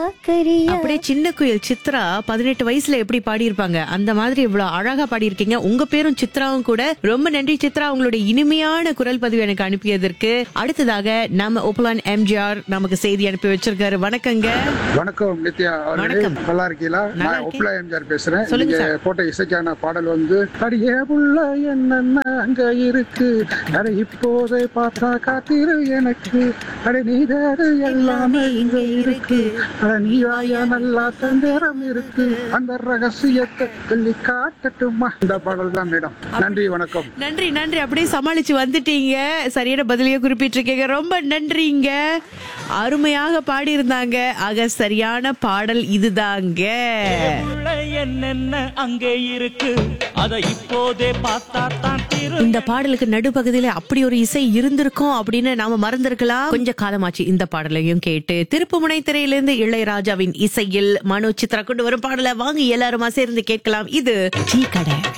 பாக்கறியா அப்படியே சின்ன குயில் சித்ரா பதினெட்டு வயசுல எப்படி பாடியிருப்பாங்க அந்த மாதிரி இவ்வளவு அழகா பாடியிருக்கீங்க உங்க பேரும் சித்ராவும் கூட ரொம்ப நன்றி சித்ரா உங்களுடைய இனிமையான குரல் பதிவு எனக்கு அனுப்பியதற்கு அடுத்ததாக நம்ம ஒப்பலான் எம்ஜிஆர் நமக்கு செய்தி அனுப்பி வச்சிருக்காரு வணக்கங்க வணக்கம் நித்யா அவர்களே வணக்கம். நல்லா இருக்கீங்களா நல்லா நான் இருக்கேன். ஒப்லா எம்ஜிஆர் பேசுறேன் சொல்லுங்க நீங்க சார். போட்ட இசைக்கான பாடல் வந்து அடியே புள்ள என்னென்ன அங்க இருக்கு அட இப்போதே பார்த்தா காத்திரு எனக்கு அட நீ வேறு எல்லாமே இங்க இருக்கு அட நீ வாயா நல்லா தந்திரம் இருக்கு அந்த ரகசியத்தை சொல்லி காட்டட்டுமா இந்த பாடல் தான் மேடம் நன்றி வணக்கம் நன்றி நன்றி அப்படியே சமாளிச்சு வந்துட்டீங்க சரியான பதிலையே குறிப்பிட்டிருக்கீங்க ரொம்ப நன்றிங்க அருமையாக பாடியிருந்தாங்க ஆக சரியான பாடல் இதுதாங்க உள்ள என்னென்ன அங்கே இருக்கு அத இப்போதே பார்த்தா தான் திரு இந்த பாடலுக்கு நடுப்பகுதியில அப்படி ஒரு இசை இருந்திருக்கும் அப்படின்னு நாம மறந்திருக்கலாம் கொஞ்ச காலமாச்சு இந்த பாடலையும் கேட்டு திருப்புமுனை திரையிலிருந்து இளையராஜாவின் இசையில் மனோ சித்ரா கொண்டு வரும் பாடலை வாங்கி எல்லாருமா சேர்ந்து கேட்கலாம் இது டீ கடை